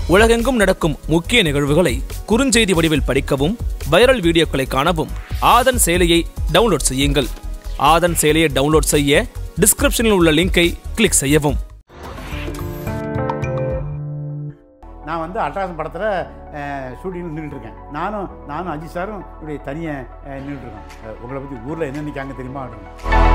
உலகெங்கும் நடக்கும் முக்கிய நிகழ்வுகளை குறுஞ்செய்தி வடிவில் படிக்கவும் வைரல் வீடியோக்களை காணவும் ஆதன் செயலியை டவுன்லோட் செய்யுங்கள் ஆதன் செயலியை டவுன்லோட் செய்ய டிஸ்கிரிப்ஷனில் உள்ள லிங்கை கிளிக் செய்யவும் நான் வந்து அட்டகாசம் படத்தில் ஷூட்டிங் நின்றுட்டு இருக்கேன் நானும் நானும் அஜித் சாரும் இப்படி தனியாக நின்றுட்டு இருக்கோம் அஹ், உங்களை பற்றி ஊரில் என்ன நிற்காங்க தெரியுமா அப்படின்னு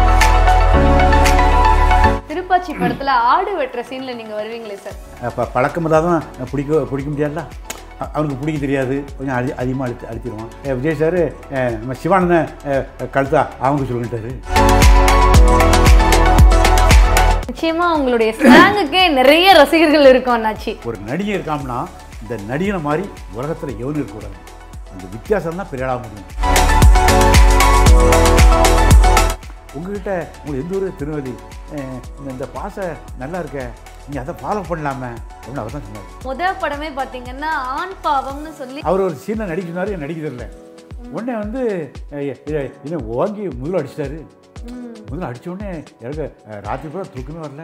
திருப்பாச்சி படத்துல ஆடு வெட்டுற சீன்ல நீங்க வருவீங்களே சார் இப்போ பழக்கம் இல்லாதான் பிடிக்க பிடிக்க முடியாதுல்ல அ- அவனுக்கு பிடிக்க தெரியாது கொஞ்சம் அடி அதிகமாக அழுத்தி அழுத்திடுவான் அஹ், விஜய் சார் நம்ம சிவானந்த கழுத்தா அவங்க சொல்லிட்டாரு நிச்சயமா உங்களுடைய ஸ்லாங்குக்கே நிறைய ரசிகர்கள் இருக்கும் அண்ணாச்சி ஒரு நடிகை இருக்காம்னா இந்த நடிகனை மாதிரி உலகத்தில் எவனும் இருக்கக்கூடாது அந்த வித்தியாசம் தான் பெரிய ஆளாக முடியும் உங்ககிட்ட உங்களுக்கு எந்த ஊர் திருநெல்வேலி அஹ், இந்த- இந்த பாசை நல்லா இருக்க நீங்கள் அதை ஃபாலோ பண்ணலாமே அப்படின்னு அவர் தான் சொன்னார் முத படமே பாத்தீங்கன்னா ஆண் பாவம்னு சொல்லி அவர் ஒரு சீனை நடிக்க சொன்னார் எனக்கு நடிக்க தெரியல உடனே வந்து அஹ், இதை இதை வாங்கி முதல்ல அடிச்சிட்டாரு முதல்ல அடிச்ச உடனே எனக்கு அஹ், ராத்திரி பூரா தூக்கமே வரல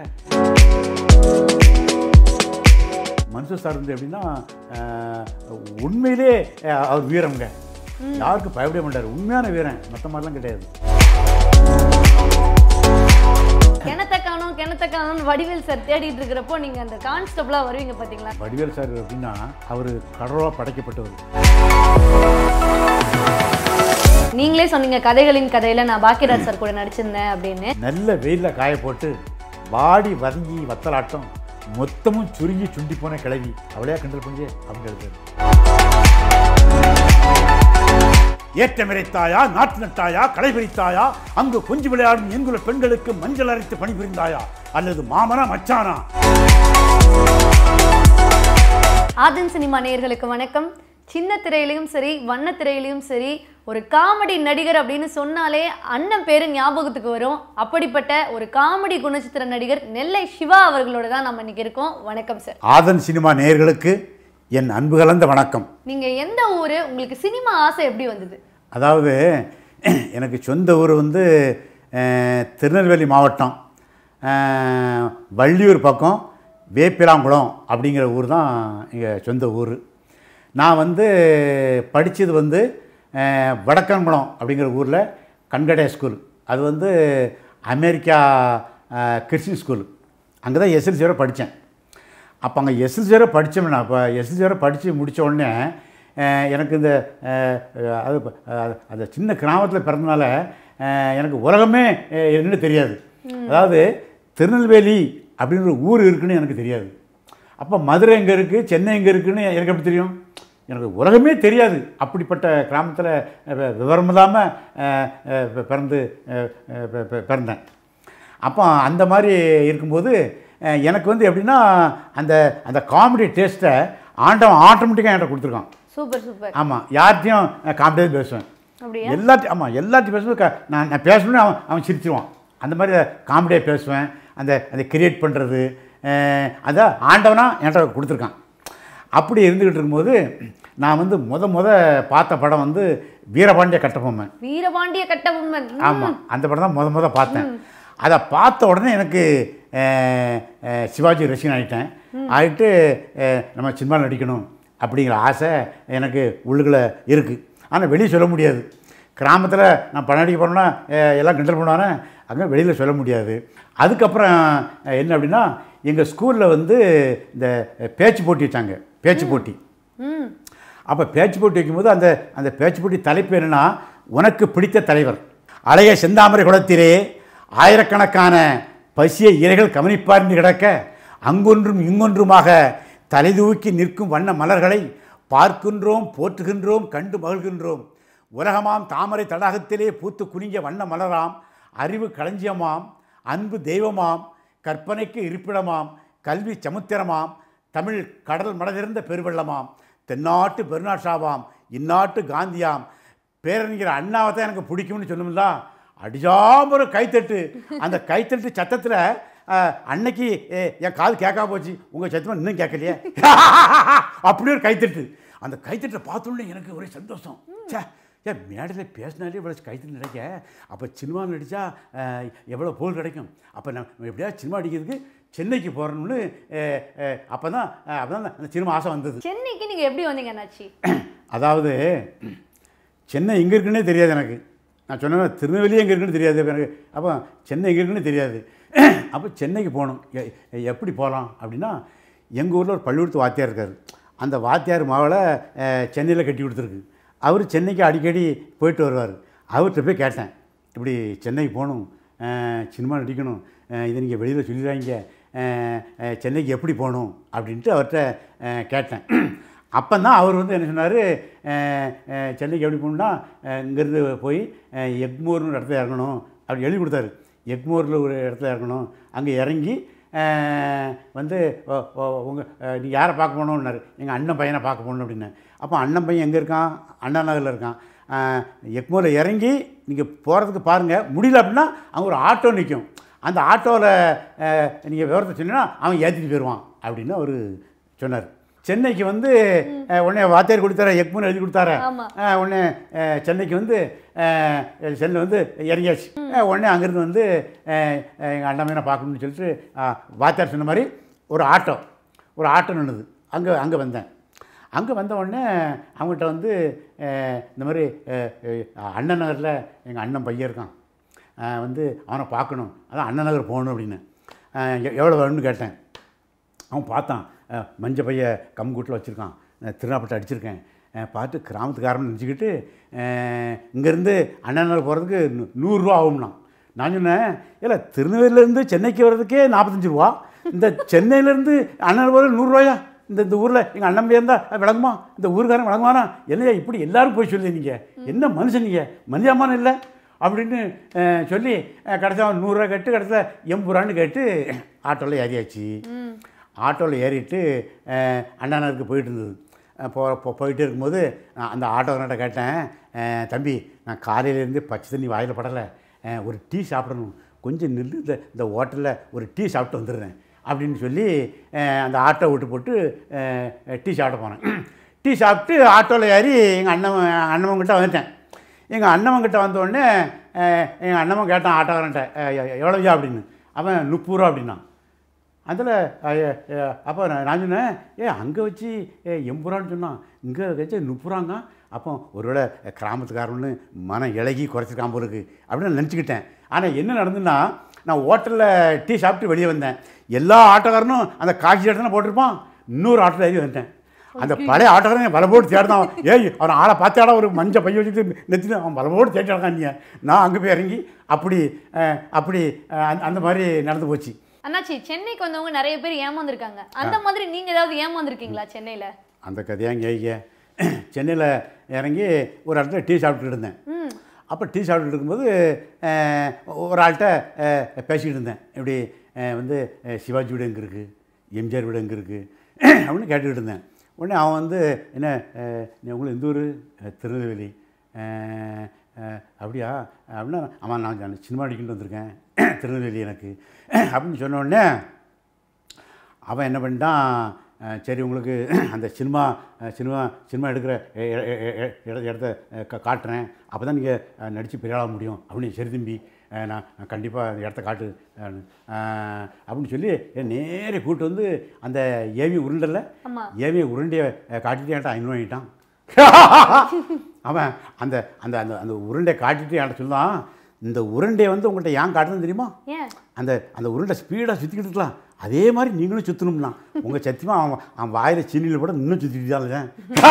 மன்சூர் சார் வந்து எப்படின்னா அஹ், உண்மையிலே அஹ், அவர் வீரம்ங்க யாருக்கும் பயப்பட மாட்டார் உண்மையான வீரன் மற்ற மாதிரிலாம் கிடையாது கிணத்த காணும் கிணத்த காணும் வடிவேல் சார் தேடிட்டு இருக்கிறப்போ நீங்க அந்த கான்ஸ்டபிளா வருவீங்க பாத்தீங்களா வடிவேல் சார் அப்படின்னா அவர் கடவுளாக படைக்கப்பட்டவர் நீங்களே சொன்னீங்க கதைகளின் கதையில நான் பாக்கியராஜ் சார் கூட நடிச்சிருந்தேன் அப்படின்னு நல்ல வெயிலில் காய போட்டு வாடி வதங்கி வத்தலாட்டம் மொத்தமும் சுருங்கி சுண்டி போன கிளவி அவளையா கிண்டல் பண்ணியே அப்படின்னு எழுதுறது ஏற்றமிரைத்தாயா நாட்டு நட்டாயா களை பிரித்தாயா அங்கு கொஞ்சி விளையாடும் எங்குல பெண்களுக்கு மஞ்சள் அரைத்து பணிபுரிந்தாயா அல்லது மாமனா மச்சானா ஆதன் சினிமா நேயர்களுக்கு வணக்கம் சின்ன திரையிலையும் சரி வண்ண திரையிலையும் சரி ஒரு காமெடி நடிகர் அப்படின்னு சொன்னாலே அண்ணன் பேரு ஞாபகத்துக்கு வரும் அப்படிப்பட்ட ஒரு காமெடி குணச்சித்திர நடிகர் நெல்லை சிவா அவர்களோட தான் நம்ம இன்னைக்கு இருக்கோம் வணக்கம் சார் ஆதன் சினிமா நேயர்களுக்கு என் அன்பு கலந்த வணக்கம் நீங்க எந்த ஊரு உங்களுக்கு சினிமா ஆசை எப்படி வந்தது அதாவது எனக்கு சொந்த ஊர் வந்து அஹ், திருநெல்வேலி மாவட்டம் அஹ், வள்ளியூர் பக்கம் வேப்பிலாங்குளம் அப்படிங்கிற ஊர் தான் எங்கள் சொந்த ஊர் நான் வந்து படித்தது வந்து அஹ், வடக்கன்குளம் அப்படிங்கிற ஊரில் கண்கடை ஸ்கூல் அது வந்து அமெரிக்கா அஹ், கிறிஸ்டின் ஸ்கூல் அங்கே தான் எஸ்எல்சி வரை படித்தேன் அப்போ அங்கே எஸ்எல்சி வரை படித்தோம்னா அப்போ எஸ்எல்சி வரை படித்து முடித்த உடனே அஹ், எனக்கு இந்த அஹ், அது அஹ், அந்த சின்ன கிராமத்தில் பிறந்தனால அஹ், எனக்கு உலகமே அஹ், என்னன்னு தெரியாது அதாவது திருநெல்வேலி அப்படின்ற ஒரு ஊர் இருக்குன்னு எனக்கு தெரியாது அப்போ மதுரை எங்கே இருக்குது சென்னை எங்கே இருக்குன்னு எனக்கு எப்படி தெரியும் எனக்கு உலகமே தெரியாது அப்படிப்பட்ட கிராமத்தில் விவரம் இல்லாமல் பிறந்து அஹ், அஹ், பி- பி- பிறந்தேன் அப்போ அந்த மாதிரி இருக்கும்போது அஹ், எனக்கு வந்து எப்படின்னா அந்த அந்த காமெடி டேஸ்ட்டை ஆண்டவன் ஆட்டோமேட்டிக்காக என்கிட்ட கொடுத்துருக்கான் சூப்பர் சூப்பர் ஆமாம் யார்கிட்டையும் காமெடியாக பேசுவேன் அப்படியா எல்லாத்தையும் ஆமாம் எல்லாத்தையும் பேசும்போது க- நான் நான் பேசணும்னு அவன் அவன் சிரிச்சிருவான் அந்த மாதிரி காமெடியாக பேசுவேன் அந்த அதை கிரியேட் பண்ணுறது அதான் ஆண்டவனா என்கிட்ட கொடுத்துருக்கான் அப்படி இருந்துக்கிட்டு இருக்கும்போது நான் வந்து முத முத பார்த்த படம் வந்து வீரபாண்டிய கட்டபொம்மன் வீரபாண்டிய கட்டபொம்மன் ம். ஆமாம் அந்த படம் தான் முத முத பார்த்தேன் அதை பார்த்த உடனே எனக்கு அஹ், அஹ், சிவாஜி ரசிகன் ஆகிட்டேன் ஆகிட்டு அஹ், நம்ம சினிமாவில் நடிக்கணும் அப்படிங்கிற ஆசை எனக்கு உள்ளுக்குள்ள இருக்குது ஆனால் வெளியே சொல்ல முடியாது கிராமத்தில் நான் படம் நடிக்க போனோன்னா அஹ், எல்லாம் கிண்டல் பண்ணுவானே அங்கே வெளியில் சொல்ல முடியாது அதுக்கப்புறம் அஹ், என்ன அப்படின்னா எங்கள் ஸ்கூலில் வந்து இந்த பேச்சு போட்டி வச்சாங்க பேச்சு போட்டி ம் அப்போ பேச்சு போட்டி வைக்கும்போது அந்த அந்த பேச்சு போட்டி தலைப்பு என்னன்னா உனக்கு பிடித்த தலைவர் அழகிய செந்தாமரை குளத்திலே ஆயிரக்கணக்கான பசிய இலைகள் கவனிப்பார்ந்து கிடக்க அங்கொன்றும் இங்கொன்றுமாக தலைதூக்கி நிற்கும் வண்ண மலர்களை பார்க்கின்றோம் போற்றுகின்றோம் கண்டு மகிழ்கின்றோம் உலகமாம் தாமரை தடாகத்திலே பூத்து குனிஞ்ச வண்ண மலராம் அறிவு களஞ்சியமாம் அன்பு தெய்வமாம் கற்பனைக்கு இருப்பிடமாம் கல்வி சமுத்திரமாம் தமிழ் கடல் மடதிருந்த பெருவெள்ளமாம் தென்னாட்டு பெருநாஷாவாம் இந்நாட்டு காந்தியாம் பேரறிஞர் அண்ணாவை தான் எனக்கு பிடிக்கும்னு சொன்னோம்ல அடிஜாம ஒரு கைத்தட்டு அந்த கைத்தட்டு சத்தத்தில் அன்னைக்கு ஏ, என் காது கேட்காம போச்சு உங்கள் சத்தமாக இன்னும் கேட்கலையே அப்படி ஒரு கைத்தட்டு அந்த கைத்தட்டை பார்த்தோன்னே எனக்கு ஒரே சந்தோஷம் ச்சே ஏன் மேடையில் பேசினாலே இவ்வளோ கைத்தட்டு கிடைக்க அப்போ சினிமா நடித்தா எவ்வளோ புகழ் கிடைக்கும் அப்போ நம்ம எப்படியாவது சினிமா அடிக்கிறதுக்கு சென்னைக்கு போகிறோம்னு அப்போ தான் அப்போ தான் அந்த சினிமா ஆசை வந்தது சென்னைக்கு நீங்க எப்படி வந்தீங்க அண்ணாச்சி அதாவது சென்னை எங்கே இருக்குன்னே தெரியாது எனக்கு நான் சொன்ன திருநெல்வேலி எங்கே இருக்குன்னு தெரியாது எனக்கு அப்போ சென்னை எங்கே இருக்குன்னு தெரியாது அப்போ சென்னைக்கு போகணும் எ- எ- எப்படி போகலாம் அப்படின்னா எங்கள் ஊரில் ஒரு பள்ளிக்கூடத்து வாத்தியார் இருக்கார் அந்த வாத்தியார் மகளை சென்னையில் கட்டி கொடுத்துருக்கு அவர் சென்னைக்கு அடிக்கடி போயிட்டு வருவார் அவர்கிட்ட போய் கேட்டேன் இப்படி சென்னைக்கு போகணும் அஹ், சினிமா நடிக்கணும் அஹ், இதை நீங்கள் வெளியில் சொல்லிடுறாங்க அஹ், அஹ், சென்னைக்கு எப்படி போகணும் அப்படின்ட்டு அவர்கிட்ட அஹ், கேட்டேன் அப்போ தான் அவர் வந்து என்ன சொன்னார் சென்னைக்கு எப்படி போகணுன்னா இங்கேருந்து போய் அஹ், எக்மோர்னு ஒரு இடத்துல இறங்கணும் அப்படி எழுதி கொடுத்தாரு எக்மோரில் ஒரு இடத்துல இறங்கணும் அங்கே இறங்கி அஹ், வந்து உங்கள் நீ யாரை பார்க்க போகணுன்னாரு எங்கள் அண்ணன் பையனை பார்க்க போகணும் அப்படின்னு அப்போ அண்ணன் பையன் எங்கே இருக்கான் அண்ணா நகரில் இருக்கான் அஹ், எக்மோரில் இறங்கி நீங்கள் போகிறதுக்கு பாருங்கள் முடியல அப்படின்னா அங்கே ஒரு ஆட்டோ நிற்கும் அந்த ஆட்டோவில் நீங்கள் விவரத்தை சொன்னீங்கன்னா அவன் ஏற்றிட்டு போயிடுவான் அப்படின்னு அவர் சொன்னார் சென்னைக்கு வந்து அஹ், உடனே வாத்தியார் கொடுத்தார எக்மோன் எழுதி கொடுத்தார ஆமா. அஹ், உடனே அஹ், சென்னைக்கு வந்து அஹ், சென்னை வந்து இறங்கியாச்சு அஹ், உடனே அங்கேருந்து வந்து எங்கள் அண்ணன் மீனை பார்க்கணும்னு சொல்லிட்டு அஹ், வாத்தியார் சொன்ன மாதிரி ஒரு ஆட்டோ ஒரு ஆட்டோ நின்றுது அங்கே அங்கே வந்தேன் அங்கே வந்த உடனே அவங்ககிட்ட வந்து அஹ், இந்த மாதிரி அஹ், அஹ், அண்ணன் நகரில் எங்கள் அண்ணன் பையன் இருக்கான் அஹ், வந்து அவனை பார்க்கணும் அதான் அண்ணன் நகர் போகணும் அப்படின்னு அஹ், எ- எவ்வளோ வேணும்னு கேட்டேன் அவன் பார்த்தான் அஹ், மஞ்ச பைய கம்கூட்டில் வச்சுருக்கான் திருநாப்பட்டு அடிச்சிருக்கேன் அஹ், பார்த்து கிராமத்துக்காரன் நினச்சிக்கிட்டு இங்கேருந்து அண்ணன் போகிறதுக்கு நூ- நூறுரூவா ஆகும்னா நான் சொன்னேன் இல்லை திருநெல்வேலியிலேருந்து சென்னைக்கு வர்றதுக்கே நாற்பத்தஞ்சு ரூபா இந்த சென்னையிலேருந்து அண்ணன் போகிறது நூறுரூவாயா இந்த இந்த ஊரில் எங்கள் அண்ணன் போய் இருந்தால் விளங்குமா இந்த ஊருக்காரன் விளங்குவானா என்னையா இப்படி எல்லாரும் போய் சொல்லி நீங்கள் என்ன மனுஷன் நீங்கள் மனிதாமானம் இல்லை அப்படின்னு அஹ், சொல்லி கடைசி அவன் நூறுரூவா கேட்டு கடைசியில் எண்பது ரூபான்னு கேட்டு ஆட்டோவில் ஏறியாச்சு ஆட்டோவில் ஏறிட்டு அஹ், அண்ணா நகருக்கு போயிட்டு இருந்தது அஹ், போ போ- போயிட்டு இருக்கும்போது நான் அந்த ஆட்டோக்காரன்ட்ட கேட்டேன் அஹ், தம்பி நான் காலையிலேருந்து பச்சை தண்ணி வாயில் படலை அஹ், ஒரு டீ சாப்பிடணும் கொஞ்சம் நில்லு இந்த இந்த ஹோட்டலில் ஒரு டீ சாப்பிட்டு வந்துடுறேன் அப்படின்னு சொல்லி அஹ், அந்த ஆட்டோ விட்டு போட்டு அஹ், டீ சாப்பிட போனேன் டீ சாப்பிட்டு ஆட்டோவில் ஏறி எங்கள் அண்ணன் அண்ணவங்கிட்ட வந்துட்டேன் எங்கள் அண்ணவங்கிட்ட வந்தோடனே எங்கள் அண்ணவன் கேட்டான் ஆட்டோக்காரன்ட்ட எவ்வளோயா அப்படின்னு அவன் முப்பது ரூபா அப்படின்னான் அதில் அப்போ நான் நான் சொன்னேன் ஏ அங்கே வச்சு ஏ, எண்பது ரூபான்னு சொன்னான் இங்கே வச்சு முப்பது அப்போ ஒருவேளை கிராமத்துக்காரன்னு மனம் இலகி குறைச்சிருக்கான் போல இருக்கு அப்படின்னு நான் நினச்சிக்கிட்டேன் ஆனால் என்ன நடந்துன்னா நான் ஹோட்டலில் டீ சாப்பிட்டு வெளியே வந்தேன் எல்லா ஆட்டோக்காரனும் அந்த காட்சி இடத்துல போட்டிருப்பான் இன்னொரு ஆட்டோவில் ஏறி வந்துட்டேன் அந்த பழைய ஆட்டோக்காரன் பல போட்டு தேடினான் ஏய் அவன் ஆளை பார்த்தாடா ஒரு மஞ்சள் பைய வச்சுட்டு நெத்திட்டு அவன் பல போட்டு தேடிட்டான் நீ நான் அங்கே போய் இறங்கி அப்படி அஹ், அப்படி அஹ், அந்த- அந்த மாதிரி நடந்து போச்சு அண்ணாச்சி சென்னைக்கு வந்தவங்க நிறைய பேர் ஏமாந்துருக்காங்க அந்த மாதிரி நீங்க ஏதாவது ஏமாந்துருக்கீங்களா சென்னையில அந்த கதையாக கேட்க சென்னையில் இறங்கி ஒரு இடத்துல டீ சாப்பிட்டுட்டு இருந்தேன் ம் அப்போ டீ சாப்பிட்டுட்டு இருக்கும்போது அஹ், ஒரு ஆள்கிட்ட அஹ், பேசிக்கிட்டு இருந்தேன் இப்படி அஹ், வந்து அஹ், சிவாஜி வீடு எங்கே இருக்குது எம்ஜிஆர் வீடு எங்கே இருக்குது அப்படின்னு கேட்டுக்கிட்டு இருந்தேன் உடனே அவன் வந்து என்ன அஹ், நீ உங்களுக்கு எந்த ஊர் அஹ், திருநெல்வேலி அஹ், அஹ், அப்படியா அப்படின்னா ஆமாம் நான் நான் சினிமா அடிக்கிட்டு வந்திருக்கேன் திருநெல்வேலி எனக்கு அப்படின்னு சொன்ன உடனே அவன் என்ன பண்ணிட்டான் அஹ், சரி உங்களுக்கு அந்த சினிமா அஹ், சினிமா சினிமா எடுக்கிற எ- எ- எ- எ- இட- இடத்த அஹ், கா- காட்டுறேன் அப்போ தான் நீங்கள் நடித்து பெரிய ஆக முடியும் அப்படின்னு சரி தம்பி அஹ், நான் நான் கண்டிப்பாக அந்த இடத்த காட்டு அஹ், அஹ், அப்படின்னு சொல்லி என்னை நேரே கூப்பிட்டு வந்து அந்த ஏவி உருண்டல்ல ஆமா. ஏவி உருண்டையை அஹ், காட்டிட்டு என்கிட்ட ஐநூறு வாங்கிட்டான் அவன் அந்த அந்த அந்த அந்த உருண்டையை காட்டிட்டு என்கிட்ட சொன்னான் இந்த உருண்டையை வந்து உங்கள்கிட்ட ஏன் காட்டுறது தெரியுமா ஏன் அந்த அந்த உருண்டை ஸ்பீடாக சுற்றிக்கிட்டு இருக்கலாம் அதே மாதிரி நீங்களும் சுற்றணும்னா உங்கள் சத்தியமாக அவன் அவன் வாயில் சீனியில் கூட இன்னும் சுற்றிட்டு தான்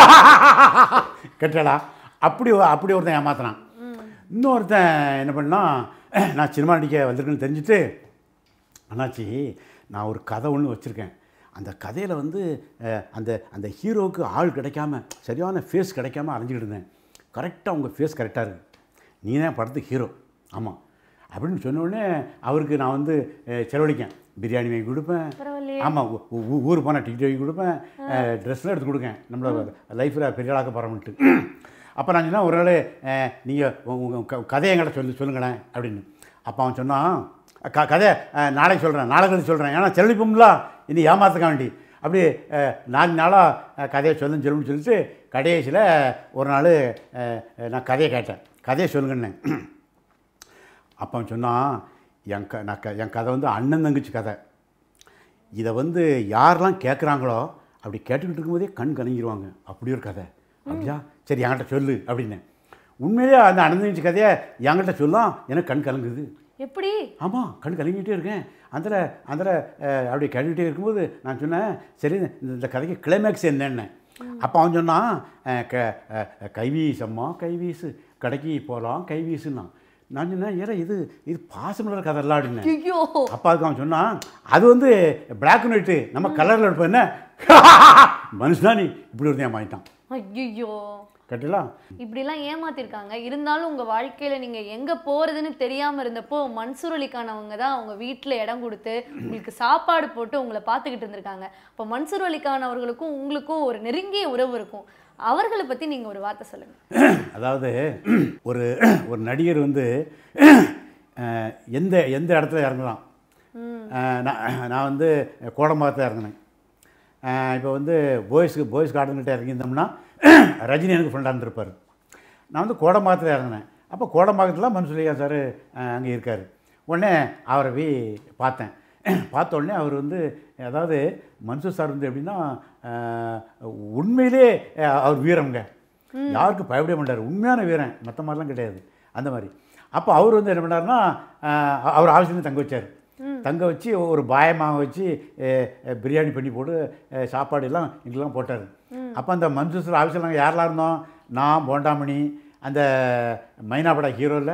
கெட்டடா அப்படி ஒரு- அப்படி ஒருத்தன் ஏமாத்துறான் இன்னொருத்தன் என்ன பண்ணான் நான் சினிமா நடிக்க வந்திருக்கேன்னு தெரிஞ்சுட்டு அண்ணாச்சி நான் ஒரு கதை ஒன்று வச்சுருக்கேன் அந்த கதையில் வந்து அஹ், அந்த அந்த ஹீரோவுக்கு ஆள் கிடைக்காம சரியான ஃபேஸ் கிடைக்காம அலைஞ்சிக்கிட்டு இருந்தேன் கரெக்டாக உங்கள் ஃபேஸ் கரெக்டாக இருக்குது நீ தான் படத்துக்கு ஹீரோ ஆமாம் அப்படின்னு சொன்ன உடனே அவருக்கு நான் வந்து அஹ், செலவழிக்கேன் பிரியாணி வாங்கி கொடுப்பேன் பரவாயில்லையே. ஆமாம் ஊருக்கு போனால் டிக்கெட் வாங்கி கொடுப்பேன் ட்ரெஸ்லாம் எடுத்து கொடுக்கேன் நம்மளோட லைஃப்பில் பெரிய ஆளாக்க போகிறோம்ட்டு அப்போ நான் சொன்னேன் ஒரு நாள் நீங்கள் உங்கள் கதையை என்கிட்ட சொல்லி சொல்லுங்களேன் அப்படின்னு அப்போ அவன் சொன்னான் க கதை அஹ், நாளைக்கு சொல்கிறேன் நாளை கழிச்சு சொல்கிறேன் ஏன்னா செலவிப்போம்ல இனி ஏமாத்துக்க வேண்டி அப்படி அஹ், நாலு நாளாக கதையை சொல்லுன்னு சொல்லுன்னு சொல்லிட்டு கடைசியில் ஒரு நாள் அஹ், நான் கதையை கேட்டேன் கதையை சொல்லுங்கன்னு அப்போ அவன் சொன்னான் என் க நான் க என் கதை வந்து அண்ணன் தங்கச்சி கதை இதை வந்து யாரெல்லாம் கேட்குறாங்களோ அப்படி கேட்டுக்கிட்டு இருக்கும்போதே கண் கலங்கிடுவாங்க அப்படி ஒரு கதை அப்படியா சரி என்கிட்ட சொல்லு அப்படின்னு உண்மையிலே அந்த அனந்தனிச்சு கதையை என்கிட்ட சொல்லும் எனக்கு கண் கலங்குது எப்படி ஆமாம் கண் கலங்கிட்டே இருக்கேன் அதில் அதில் அப்படி கழுவிட்டே இருக்கும்போது நான் சொன்னேன் சரி இந்த இந்த கதைக்கு கிளைமேக்ஸ் என்னென்ன அப்போ அவன் சொன்னான் அஹ், க அஹ், கைவீசம்மா கைவீசு கடைக்கு போகலாம் கைவீசுன்னான் நான் சொன்னேன் ஏற இது இது பாசமலர் கதை எல்லாம் அப்படின்னேன் ஐயோ அப்பா அதுக்கு அவன் சொன்னான் அது வந்து பிளாக் அண்ட் ஒயிட்டு நம்ம கலரில் எடுப்போம் என்ன மனுஷனா நீ இப்படி ஒரு வாங்கிட்டான் ஐயோ கட்டலாம் இப்படிலாம் ஏமாத்திருக்காங்க இருந்தாலும் உங்க வாழ்க்கையில நீங்க எங்க போறதுன்னு தெரியாம இருந்தப்போ மன்சூர் அலிகானவங்க தான் அவங்க வீட்டுல இடம் கொடுத்து உங்களுக்கு சாப்பாடு போட்டு உங்களை பார்த்துக்கிட்டு இருந்திருக்காங்க அப்போ மன்சூர் அலிகான் அவர்களுக்கும் உங்களுக்கும் ஒரு நெருங்கிய உறவு இருக்கும் அவர்களை பத்தி நீங்க ஒரு வார்த்தை சொல்லுங்க அதாவது ஒரு ஒரு நடிகர் வந்து அஹ், எந்த எந்த இடத்துல இறங்கலாம் அஹ், நான் நான் வந்து கோடம்பாக்கத்தில் இறங்கினேன் இப்போ வந்து பாய்ஸ்க்கு பாய்ஸ் கார்டன்கிட்ட இறங்கியிருந்தோம்னா ரஜினி எனக்கு ஃப்ரெண்டாக இருந்திருப்பார் நான் வந்து கோடம்பாக்கத்தில் இறங்கினேன் அப்போ கோடம்பாக்கத்தில் மன்சுலியா சார் அங்கே இருக்கார் உடனே அவரை போய் பார்த்தேன் பார்த்த உடனே அவர் வந்து அதாவது மன்சூர் சார் வந்து எப்படின்னா அஹ், உண்மையிலே அஹ், அவர் வீரம்ங்க யாருக்கும் பயப்படவே மாட்டார் உண்மையான வீரன் மற்ற மாதிரிலாம் கிடையாது அந்த மாதிரி அப்போ அவர் வந்து என்ன பண்ணாருன்னா அஹ், அவர் ஆஃபீஸ்லேருந்து தங்க வச்சார் தங்க வச்சு ஒரு பாயமாக வச்சு அஹ், அஹ், பிரியாணி பண்ணி போட்டு அஹ், சாப்பாடு எல்லாம் எங்களுக்கெல்லாம் போட்டார் அப்போ அந்த மன்சூர் ஆஃபீஸில் நாங்கள் யாரெல்லாம் இருந்தோம் நான் போண்டாமணி அந்த மைனாபடா ஹீரோவில்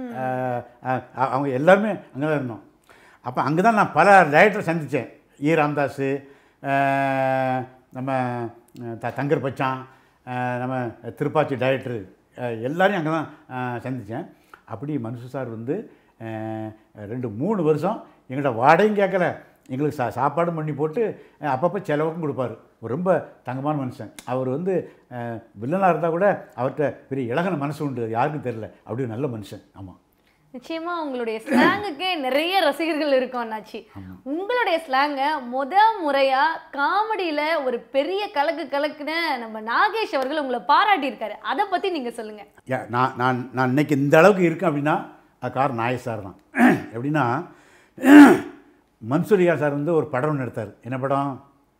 அவங்க எல்லாருமே அங்கே தான் இருந்தோம் அப்போ அங்கே தான் நான் பல டைரக்டரை சந்தித்தேன் ஈ ராம்தாஸு அஹ், நம்ம அஹ், த தங்கர் பச்சான் அஹ், நம்ம திருப்பாச்சி டைரக்டரு அஹ், எல்லாரையும் அங்கே தான் சந்தித்தேன் அப்படி மனுஷு சார் வந்து அஹ், ரெண்டு மூணு வருஷம் எங்கள்கிட்ட வாடகையும் கேட்கல எங்களுக்கு சா சாப்பாடும் பண்ணி போட்டு அஹ், அப்பப்போ செலவுக்கும் கொடுப்பாரு ஒரு ரொம்ப தங்கமான மனுஷன் அவர் வந்து வில்லனாக இருந்தால் கூட அவர்கிட்ட பெரிய இலகன மனசு உண்டு யாருக்கும் தெரியல அப்படி ஒரு நல்ல மனுஷன் ஆமாம் நிச்சயமா உங்களுடைய ஸ்லாங்குக்கே நிறைய ரசிகர்கள் இருக்கும் அண்ணாச்சி உங்களுடைய ஸ்லாங்க முத முறையா காமெடியில ஒரு பெரிய கலக்கு கலக்குன நம்ம நாகேஷ் அவர்கள் உங்களை பாராட்டியிருக்காரு அதை பத்தி நீங்க சொல்லுங்க யா- நான் நான் நான் இன்னைக்கு இந்த அளவுக்கு இருக்கேன் அப்படின்னா அது காரணம் நாயக் சார் தான் எப்படின்னா மன்சூரியா சார் வந்து ஒரு படம் ஒன்று எடுத்தார் என்ன படம்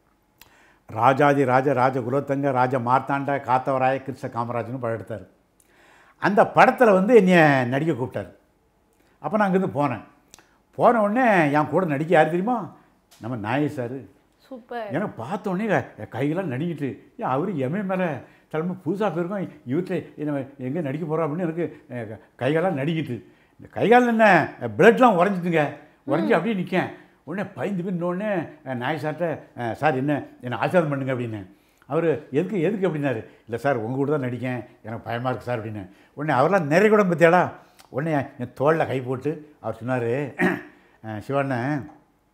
ராஜாதி ராஜ ராஜ குலோத்தங்க ராஜ மார்த்தாண்ட காத்தவராய கிருஷ்ண காமராஜ்னு படம் எடுத்தார் அந்த படத்தில் வந்து என்னைய நடிக்க கூப்பிட்டார் அப்போ நான் அங்கேருந்து போனேன் போன உடனே என் கூட நடிக்க யார் தெரியுமா நம்ம நாயக் சார் சூப்பர் எனக்கு பார்த்த உடனே க- கையெல்லாம் நடிக்கிட்டு ஏன் அவரு எமே மேலே தலைமை புதுசாக போயிருக்கோம் இவற்றை என்ன எங்கே நடிக்க போகிறோம் அப்படின்னு எனக்கு அஹ், க- கைகாலாம் நடிக்கிட்டு இந்த கைகால் என்ன பிளட்லாம் உறைஞ்சிட்டுங்க உறைஞ்சி அப்படியே நிற்கேன் உடனே பயந்து போய் உடனே நாய் சார்ட்ட அஹ், சார் என்ன என்னை ஆசீர்வாதம் பண்ணுங்க அப்படின்னு அவர் எதுக்கு எதுக்கு அப்படின்னாரு இல்லை சார் உங்கள் கூட தான் நடிக்கேன் எனக்கு பயமாக இருக்குது சார் அப்படின்னு உடனே அவரெல்லாம் நிறைய கூட பற்றியாடா உடனே என் தோளில் கை போட்டு அவர் சொன்னார் சிவண்ணன்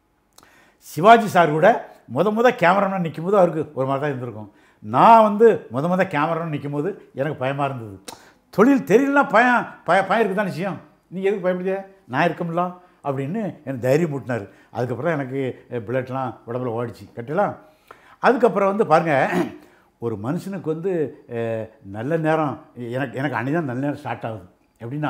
சிவாஜி சார் கூட முத முத கேமராமேன் நிற்கும் போது அவருக்கு ஒரு மாதிரி தான் இருந்திருக்கும் நான் வந்து முத முத கேமராமேன் நிற்கும் போது எனக்கு பயமாக இருந்தது தொழில் தெரியலனா பயம் பய பயம் இருக்குது தான் நிச்சயம் நீ எதுக்கு பயப்படுதிய நான் இருக்கமில்ல அப்படின்னு எனக்கு தைரியம் மூட்டினார் அதுக்கப்புறம் எனக்கு பிளட்லாம் உடம்புல ஓடிச்சு கட்டலாம் அதுக்கப்புறம் வந்து பாருங்கள் ஒரு மனுஷனுக்கு வந்து அஹ், நல்ல நேரம் எனக்கு எனக்கு அன்னைக்கு தான் நல்ல நேரம் ஸ்டார்ட் ஆகுது எப்படின்னா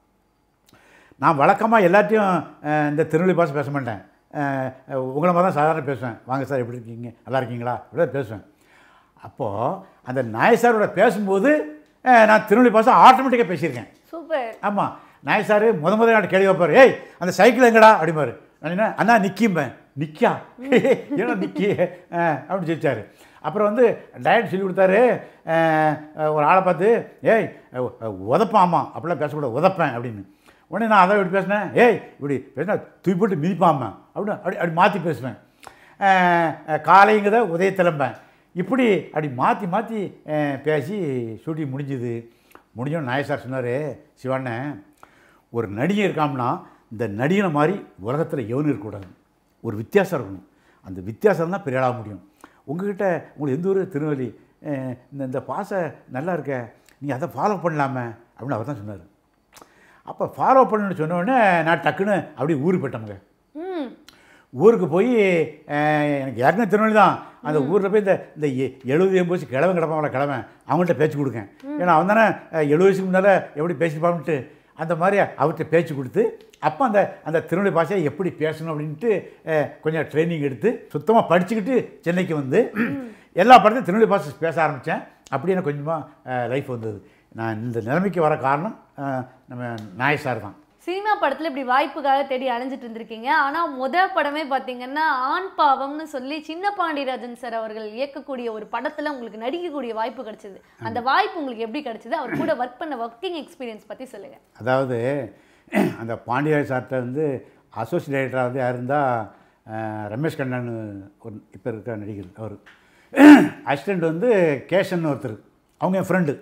நான் வழக்கமாக எல்லாத்தையும் அஹ், இந்த திருநெல்வேலி பாஷை பேச மாட்டேன் அஹ், உங்களை மாதிரி தான் சாதாரண பேசுவேன் வாங்க சார் எப்படி இருக்கீங்க நல்லா இருக்கீங்களா இப்படி பேசுவேன் அப்போது அந்த நாய் சாரோட பேசும்போது அஹ், நான் திருநெல்வேலி பாஷை ஆட்டோமேட்டிக்காக பேசியிருக்கேன் சூப்பர் ஆமாம் நாய் சார் முத முத நான் கேள்வி வைப்பார் ஏய் அந்த சைக்கிள் எங்கடா அப்படிம்பாரு நான் என்ன அண்ணா நிற்கிம்பேன் நிற்கா ஏன்னா நிக்கி அஹ், அப்படின்னு சொல்லிச்சாரு அப்புறம் வந்து டயட் சொல்லி கொடுத்தாரு அஹ், ஒரு ஆளை பார்த்து ஏய் உதப்பான் ஆமாம் அப்படிலாம் பேசக்கூடாது உதப்பேன் அப்படின்னு உடனே நான் அதை இப்படி பேசினேன் ஏய் இப்படி பேசினா தூக்கி போட்டு மிதிப்பாம்மா அப்படின்னு அப்படி அப்படி மாற்றி பேசுவேன் அஹ், அஹ், காலைங்கிறத உதய திளம்பேன் இப்படி அப்படி மாற்றி மாற்றி பேசி ஷூட்டிங் முடிஞ்சுது முடிஞ்சோன்னு நாயக் சார் சொன்னார் சிவண்ணன் ஒரு நடிகை இருக்காம்னா இந்த நடிகனை மாதிரி உலகத்தில் எவனும் இருக்கக்கூடாது ஒரு வித்தியாசம் இருக்கணும் அந்த வித்தியாசம் தான் பெரிய ஆளாக முடியும் உங்ககிட்ட உங்களுக்கு எந்த ஊர் திருநெல்வேலி அஹ், இந்த இந்த பாசை நல்லா இருக்க நீங்கள் அதை ஃபாலோ பண்ணலாமே அப்படின்னு அவர் தான் சொன்னார் அப்போ ஃபாலோ பண்ணணும்னு சொன்ன உடனே நான் டக்குன்னு அப்படியே ஊருக்கு போயிட்டோமுங்க ம் ஊருக்கு போய் எனக்கு ஏற்கனவே திருநெல்வேலி தான் அந்த ஊரில் போய் இந்த இந்த எ- எழுபது எண்பது வயசு கிழவன் கிடப்பாங்கள கிழவன் அவங்கள்ட்ட பேச்சு கொடுக்கேன் ஏன்னா அவன் தானே எழுபது வயசுக்கு முன்னால் எப்படி பேசிப்பான்ட்டு அந்த மாதிரி அவர்கிட்ட பேச்சு கொடுத்து அப்போ அந்த அந்த திருநெல்வேலி பாஷையை எப்படி பேசணும் அப்படின்ட்டு அஹ், கொஞ்சம் ட்ரைனிங் எடுத்து சுத்தமாக படிச்சுக்கிட்டு சென்னைக்கு வந்து எல்லா படத்தையும் திருநெல்வேலி பாஷை பேச ஆரம்பித்தேன் அப்படி எனக்கு கொஞ்சமாக லைஃப் வந்தது நான் இந்த நிலைமைக்கு வர காரணம் அஹ், நம்ம நாய் சார் தான் சினிமா படத்துல இப்படி வாய்ப்புக்காக தேடி அலைஞ்சிட்டு இருந்திருக்கீங்க ஆனா முத படமே பாத்தீங்கன்னா ஆண் பாவம்னு சொல்லி சின்ன பாண்டியராஜன் சார் அவர்கள் இயக்கக்கூடிய ஒரு படத்துல உங்களுக்கு நடிக்கக்கூடிய வாய்ப்பு கிடைச்சது அந்த வாய்ப்பு உங்களுக்கு எப்படி கிடைச்சது அவர் கூட ஒர்க் பண்ண ஒர்க்கிங் எக்ஸ்பீரியன்ஸ் பத்தி சொல்லுங்க அதாவது அந்த பாண்டியராஜ் சார்கிட்ட வந்து அசோசியேட் டைரக்டராக வந்து யார் இருந்தால் ரமேஷ் கண்ணன் ஒரு இப்போ இருக்க நடிகர் அவர் அசிஸ்டண்ட் வந்து கேஷன் ஒருத்தர் அவங்க என் ஃப்ரெண்டு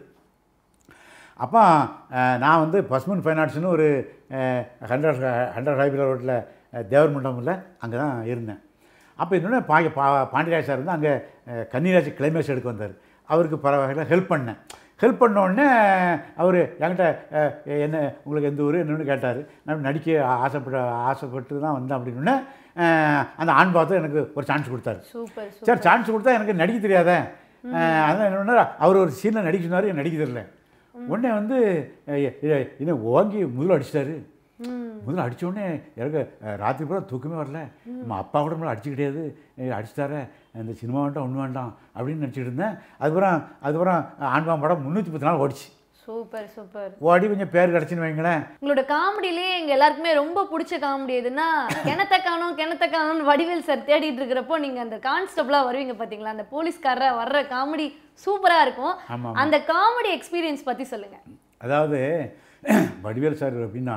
அப்போ அஹ், நான் வந்து பசுமன் ஃபைனான்ஸ்னு ஒரு ஹண்ட்ரட் ஹண்ட்ரட் ஹைபிலர் ரோட்டில் தேவர் மண்டபமில் அங்கே தான் இருந்தேன் அப்போ இன்னொன்று பா பா பாண்டியராஜ் சார் வந்து அங்கே கன்னிராஜ் கிளைமேக்ஸ் எடுக்க வந்தார் அவருக்கு பல வகையில் ஹெல்ப் பண்ணேன் ஹெல்ப் பண்ண உடனே அவர் என்கிட்ட அஹ், என்ன உங்களுக்கு எந்த ஊர் என்னன்னு கேட்டார் நான் நடிக்க ஆசைப்பட்ட ஆசைப்பட்டு தான் வந்தேன் அப்படின்னு அந்த ஆண் பார்த்து எனக்கு ஒரு சான்ஸ் கொடுத்தாரு சூப்பர் சரி சான்ஸ் கொடுத்தா எனக்கு நடிக்க தெரியாதே அஹ் அதான் என்ன பண்ணாரு, அவர் ஒரு சீனில் நடிக்க சொன்னார் எனக்கு நடிக்க தெரியல உடனே வந்து இன்னும் ஓங்கி முதல்ல அடிச்சிட்டாரு முதல்ல அடிச்ச உடனே எனக்கு அஹ், ராத்திரி பூரா தூக்கமே வரல நம்ம அப்பா கூட நம்மள அடிச்சு கிடையாது அஹ், அடிச்சிட்டாரே இந்த சினிமா வேண்டாம் ஒன்று வேண்டாம் அப்படின்னு நினச்சிட்டு இருந்தேன் அதுக்கப்புறம் அதுக்கப்புறம் ஆண்பாம் படம் முந்நூற்றி பத்து நாள் ஓடிச்சு சூப்பர் சூப்பர் ஓடி கொஞ்சம் பேர் கிடச்சின்னு வைங்களேன் உங்களோட காமெடியிலே எங்க எல்லாருக்குமே ரொம்ப பிடிச்ச காமெடி எதுன்னா கிணத்த காணும் கிணத்த காணும்னு வடிவேல் சார் தேடிட்டு இருக்கிறப்போ நீங்க அந்த கான்ஸ்டபிளா வருவீங்க பாத்தீங்களா அந்த போலீஸ்காரரா வர்ற காமெடி சூப்பரா இருக்கும் ஆமாம் அந்த காமெடி எக்ஸ்பீரியன்ஸ் பத்தி சொல்லுங்க அதாவது வடிவேல் சார் எப்படின்னா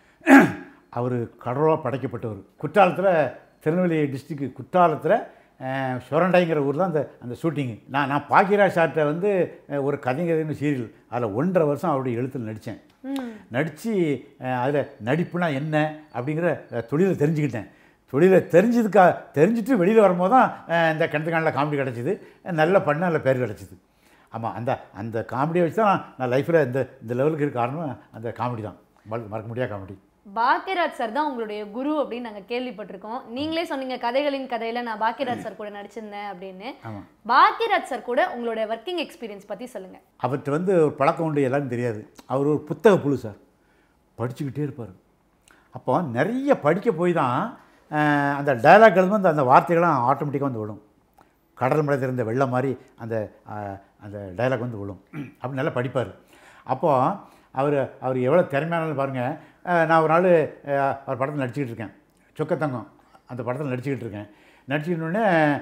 அவர் கடவுளாக படைக்கப்பட்டவர் குற்றாலத்தில் திருநெல்வேலி டிஸ்ட்ரிக்ட் குற்றாலத்தில் அஹ், சுரண்டைங்கிற ஊர் தான் அந்த அந்த ஷூட்டிங்கு நான் நான் பாக்கியராஜ் சார்கிட்ட வந்து அஹ், ஒரு கதைங்கிறதுன்னு சீரியல் அதில் ஒன்றரை வருஷம் அவருடைய எழுத்தில் நடித்தேன் நடித்து அதில் நடிப்புனா என்ன அப்படிங்கிற அஹ், தொழிலை தெரிஞ்சுக்கிட்டேன் தொழிலை தெரிஞ்சதுக்கா தெரிஞ்சுட்டு வெளியில் வரும்போது தான் அஹ், இந்த கிணத்துக்கானில் காமெடி கிடச்சிது நல்ல பண்ண நல்ல பேர் கிடச்சிது ஆமாம் அந்த அந்த காமெடியை வச்சு தான் நான் லைஃப்பில் இந்த இந்த லெவலுக்கு இருக்க காரணம் அந்த காமெடி தான் மறக்க மறக்க முடியாத காமெடி பாக்கியராஜ் சார் தான் உங்களுடைய குரு அப்படின்னு நாங்க கேள்விப்பட்டிருக்கோம் நீங்களே சொன்னீங்க கதைகளின் கதையில நான் பாக்கியராஜ் சார் கூட நடிச்சிருந்தேன் அப்படின்னு ஆமாம் பாக்கியராஜ் சார் கூட உங்களுடைய ஒர்க்கிங் எக்ஸ்பீரியன்ஸ் பத்தி சொல்லுங்க அவர்கிட்ட வந்து ஒரு பழக்கம் உண்டு எல்லாரும் தெரியாது அவர் ஒரு புத்தக புழு சார் படிச்சுக்கிட்டே இருப்பார் அப்போ நிறைய படிக்க போய் தான் அஹ், அந்த டயலாக் எழுதும் அந்த அந்த வார்த்தைகள்லாம் ஆட்டோமேட்டிக்காக வந்து விடும் கடல் மலை திறந்த வெள்ளம் மாதிரி அந்த அஹ், அந்த டயலாக் வந்து விழும் அப்படி நல்லா படிப்பார் அப்போது அவர் அவர் எவ்வளோ திறமையானு பாருங்கள் நான் ஒரு நாள் அஹ், அவர் படத்தில் நடிச்சுக்கிட்டு இருக்கேன் சொக்கத்தங்கம் அந்த படத்தில் நடிச்சுக்கிட்டு இருக்கேன் நடிச்சுக்கிட்டோடனே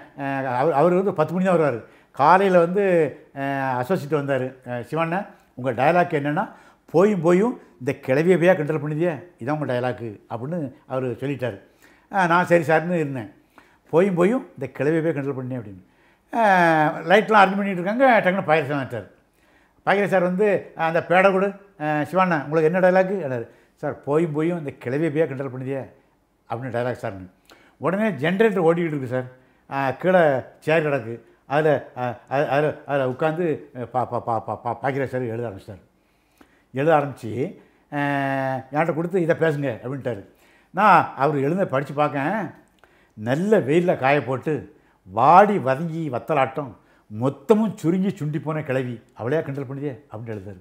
அவர் அவர் வந்து பத்து மணி தான் வருவார் காலையில் வந்து அசோசியேட் வந்தார் சிவண்ணன் உங்கள் டயலாக் என்னென்னா போயும் போயும் இந்த கிளவிய போயா கண்ட்ரோல் பண்ணிதியே இதான் உங்கள் டயலாக்கு அப்படின்னு அவர் சொல்லிட்டார் அஹ், நான் சரி சார்னு இருந்தேன் போயும் போயும் இந்த கிளவிய போய் கண்ட்ரோல் பண்ணி அப்படின்னு லைட்லாம் அரேஞ்ச் பண்ணிட்டு இருக்காங்க டக்குனு பாயரசம் வந்துட்டார் பாக்கிற சார் வந்து அஹ், அந்த பேடை கொடு அஹ், சிவாண்ணா உங்களுக்கு என்ன டைலாக்கு என்னாரு சார் போயும் போயும் இந்த கிளவியை போய் கண்ட்ரோல் பண்ணிதியே அப்படின்னு டைலாக் சார்னு உடனே ஜென்ரேட்டர் ஓடிக்கிட்டு இருக்கு சார் அஹ், கீழே சேர் கிடக்கு அதில் அதில் அதில் உட்காந்து பா பா பா பா பா பாக்கிற சார் எழுத ஆரம்பிச்சிட்டார் எழுத ஆரம்பித்து என்கிட்ட கொடுத்து இதை பேசுங்க அப்படின்ட்டாரு நான் அவர் எழுத படித்து பார்க்கேன் நல்ல வெயிலில் காய போட்டு வாடி வதங்கி வத்தலாட்டம் மொத்தமும் சுருங்கி சுண்டி போன கிளவி அவளையா கிண்டல் பண்ணிதே அப்படின்னு எழுதாரு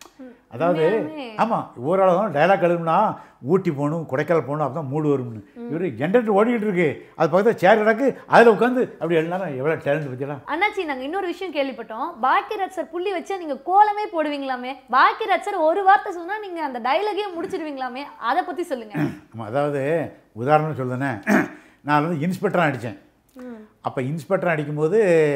அதாவது உண்மையாலுமே. ஆமாம் ஓரளவு டைலாக் எழுதுனா ஊட்டி போகணும் கொடைக்கானல் போகணும் அப்போ தான் மூடு வரும்னு இவர் ஜென்ரேட்டர் ஓடிக்கிட்டு இருக்கு அது பக்கத்தில் சேர் கிடக்கு அதில் உட்காந்து அப்படி எழுதினாலும் எவ்வளோ டேலண்ட் பற்றியெல்லாம் அண்ணாச்சி நாங்க இன்னொரு விஷயம் கேள்விப்பட்டோம் பாக்கியராஜ் சார் புள்ளி வச்சா நீங்க கோலமே போடுவீங்களாமே பாக்கியராஜ் சார் ஒரு வார்த்தை சொன்னா நீங்க அந்த டைலாகே முடிச்சிருவீங்களாமே அதை பத்தி சொல்லுங்க ஆமாம் அதாவது உதாரணம் சொல்லுனே நான் வந்து இன்ஸ்பெக்டராக அடித்தேன் அப்போ இன்ஸ்பெக்டர் அடிக்கும்போது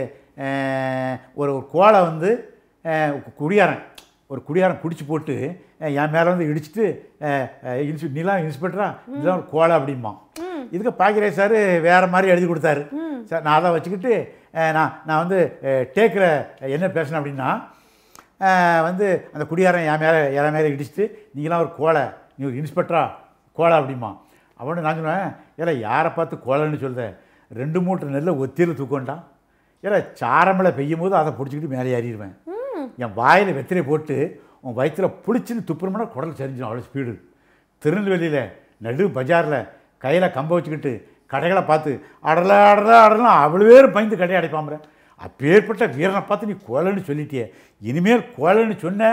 அஹ், ஒரு ஒரு கோலை வந்து அஹ், குடியாரன் ஒரு குடியாரன் குடிச்சு போட்டு அஹ், என் மேலே வந்து இடிச்சிட்டு அஹ், அஹ், இன்ஸ்பெ நீலாம் இன்ஸ்பெக்டரா இதுதான் ஒரு கோலை அப்படிம்பான் இதுக்கு பாக்கிரே சார் வேறு மாதிரி எழுதி கொடுத்தாரு சார் நான் அதை வச்சுக்கிட்டு அஹ், நான் நான் வந்து டேக்கில் என்ன பேசினேன் அப்படின்னா அஹ், வந்து அந்த குடியாரன் என் மேலே என் மேலே இடிச்சிட்டு நீங்களாம் ஒரு கோலை நீ ஒரு இன்ஸ்பெக்டரா கோலை அப்படிமா அவனு நான் சொன்னேன் ஏல யாரை பார்த்து கோலைன்னு சொல்லுத ரெண்டு மூட்டை நெல்லை ஒத்தியில் தூக்கண்டா ஏல சாரமலை பெய்யும் போது அதை பிடிச்சிக்கிட்டு மேலே ஏறிடுவேன் என் வாயில் வெத்திரை போட்டு உன் வயிற்றுல புளிச்சுன்னு துப்புறமுன்னா குடல் சரிஞ்சிடும் அவ்வளோ ஸ்பீடு திருநெல்வேலியில் நடு பஜாரில் கையில் கம்ப வச்சுக்கிட்டு கடைகளை பார்த்து அடல அடல அடலாம் அவ்வளோ பேர் பயந்து கடையை அடைப்பாம்புற அப்பேற்பட்ட வீரனை பார்த்து நீ கோலன்னு சொல்லிட்டியே இனிமேல் கோலன்னு சொன்ன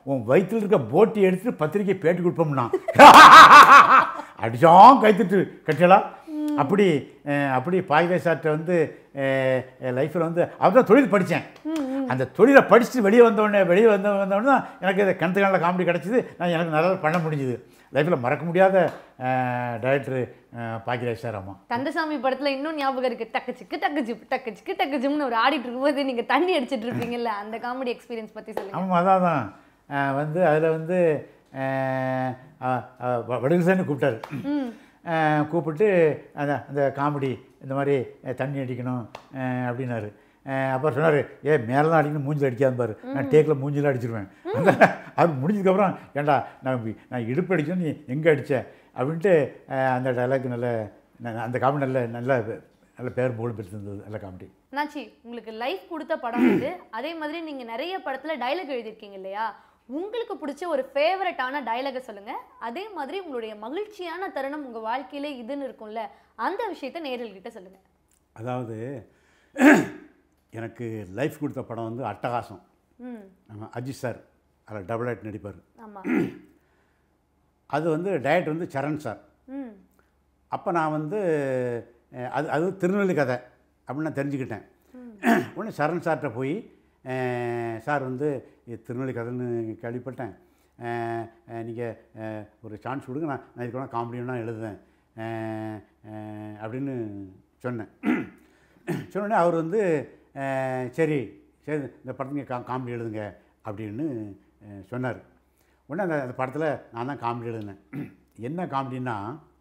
உன் வயிற்றில் இருக்க போட்டி எடுத்துட்டு பத்திரிக்கை பேட்டி கொடுப்போம்னா அடிச்சான் கைத்துட்டு கட்டலாம் அப்படி அஹ், அப்படி பாய்வே சார்ட்ட வந்து லைஃப்பில் வந்து அவர் தான் தொழில் படித்தேன் அந்த தொழிலை படிச்சுட்டு வெளியே வந்தோடனே வெளியே வந்த வந்தோடனே தான் எனக்கு இந்த கிணத்து காலில் காமெடி கிடச்சிது நான் எனக்கு நல்லா பண்ண முடிஞ்சுது லைஃப்பில் மறக்க முடியாத டைரக்டர் பாக்கியராஜ் சார் ஆமாம் கந்தசாமி படத்துல இன்னும் ஞாபகம் இருக்கு டக்கு சிக்கு டக்கு ஜிப் டக்கு சிக்கு டக்கு ஜிம்னு ஒரு ஆடிட்டு இருக்கும்போது நீங்க தண்ணி அடிச்சிட்டு இருப்பீங்கல்ல அந்த காமெடி எக்ஸ்பீரியன்ஸ் பத்தி சொல்லுங்க ஆமாம் அதான் தான் அஹ் வந்து அதில் வந்து அஹ், அஹ், அஹ், வ- வடிவுசாமி கூப்பிட்டாரு அஹ், கூப்பிட்டு அந்த அந்த காமெடி இந்த மாதிரி அஹ், தண்ணி அடிக்கணும் அஹ், அப்படின்னாரு அஹ், அப்புறம் சொன்னார் ஏ மேலாம் அடிக்கணும் மூஞ்சில் அடிக்காது பாரு நான் டேக்கில் மூஞ்சில் அடிச்சிருவேன் அந்த அது முடிஞ்சதுக்கப்புறம் ஏன்டா நான் வி- நான் இடுப்பு அடிக்கணும் நீ எங்கே அடிச்ச அப்படின்ட்டு அஹ், அந்த டைலாக் நல்ல ந- அந்த காமெடி நல்ல நல்ல நல்ல பேர் புகழ் பெற்றிருந்தது நல்ல காமெடி நாச்சி உங்களுக்கு லைஃப் கொடுத்த படம் வந்து அதே மாதிரி நீங்க நிறைய படத்துல டைலாக் எழுதியிருக்கீங்க இல்லையா உங்களுக்கு பிடிச்ச ஒரு ஃபேவரட்டான டைலாக சொல்லுங்க அதே மாதிரி உங்களுடைய மகிழ்ச்சியான தருணம் உங்க வாழ்க்கையில இதுன்னு இருக்கும்ல அந்த விஷயத்த நேரல்கிட்ட சொல்லுங்க அதாவது எனக்கு லைஃப் கொடுத்த படம் வந்து அட்டகாசம் ம் நம்ம அஜித் சார் அதில் டபுள் ஆக்ட் நடிப்பார் ஆமா அது வந்து டயட் வந்து சரண் சார் ம் அப்போ நான் வந்து அஹ், அது அது திருநெல்வேலி கதை அப்படின்னு நான் தெரிஞ்சுக்கிட்டேன் உடனே சரண் சார்கிட்ட போய் அஹ், சார் வந்து இது திருநெல்வேலி கதைன்னு கேள்விப்பட்டேன் நீங்கள் ஒரு சான்ஸ் கொடுங்க நான் நான் இதுக்கு காமெடியெல்லாம் எழுதுவேன் அஹ், அஹ், அப்படின்னு சொன்னேன் சொன்னோடனே அவர் வந்து அஹ், சரி சரி இந்த படத்துக்கு கா காமெடி எழுதுங்க அப்படின்னு அஹ், சொன்னார் உடனே அந்த அந்த படத்தில் நான் தான் காமெடி எழுதினேன் என்ன காமெடின்னா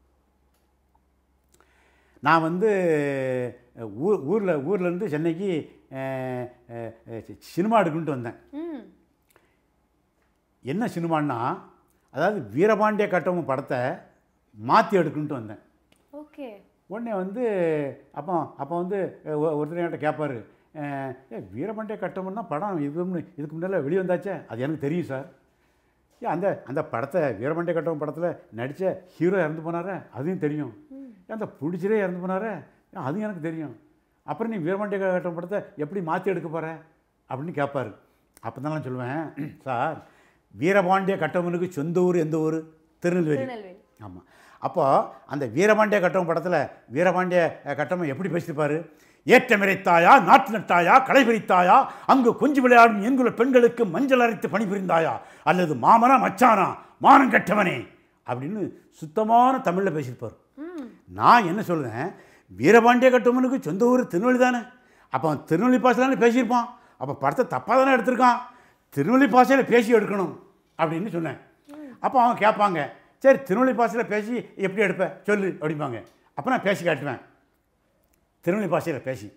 நான் வந்து அஹ், ஊர் ஊரில் ஊர்லேருந்து சென்னைக்கு அஹ், அஹ், அஹ், சினிமா எடுக்கணுன்ட்டு வந்தேன் ம் என்ன சினிமான்னா அதாவது வீரபாண்டிய கட்டமும் படத்தை மாற்றி எடுக்கணுன்ட்டு வந்தேன் ஓகே உடனே வந்து அப்போ அப்போ வந்து அஹ், ஒ- ஒருத்தர் என்கிட்ட கேட்பாரு அஹ், ஏ வீரபாண்டிய கட்டம்னா படம் இது முன்ன- இதுக்கு முன்னால் வெளியே வந்தாச்சே அது எனக்கு தெரியும் சார் ஏன் அந்த அந்த படத்தை வீரபாண்டிய கட்டம் படத்தில் நடித்த ஹீரோ இறந்து போனாரே அதுவும் தெரியும் ஏன் அந்த பிடிச்சரே இறந்து போனாரே ஏன் அதுவும் எனக்கு தெரியும் அப்புறம் நீ வீரபாண்டிய கட்டம் படத்தை எப்படி மாற்றி எடுக்க போகிற அப்படின்னு கேட்பாரு அப்போ தான் நான் சொல்லுவேன் சார் வீரபாண்டிய கட்டவனுக்கு சொந்த ஊர் எந்த ஊர் திருநெல்வேலி திருநெல்வேலி ஆமாம் அப்போ அந்த வீரபாண்டிய கட்டம் படத்தில் வீரபாண்டிய அஹ், கட்டம் எப்படி பேசியிருப்பாரு ஏற்றமிரைத்தாயா நாட்டு நட்டாயா களை பிரித்தாயா அங்கு கொஞ்சி விளையாடும் எங்குள்ள பெண்களுக்கு மஞ்சள் அரைத்து பணிபுரிந்தாயா அல்லது மாமனா மச்சானா மானம் கெட்டவனே அப்படின்னு சுத்தமான தமிழில் பேசியிருப்பார் ம் நான் என்ன சொல்லுவேன் வீரபாண்டிய கட்டமனுக்கு சொந்த ஊர் திருநெல்வேலி தானே அப்போ அவன் திருநெல்வேலி பாசையில் பேசியிருப்பான் அப்போ படத்தை தப்பாக தானே எடுத்திருக்கான் திருநெல்வேலி பாசையில் பேசி எடுக்கணும் அப்படின்னு சொன்னேன் அப்போ அவன் கேட்பாங்க சரி திருநெல்வேலி பாசையில் பேசி எப்படி எடுப்ப சொல்லு அப்படிம்பாங்க அப்போ நான் பேசி காட்டுவேன் திருநெல்வேலி பாஷையில் பேசி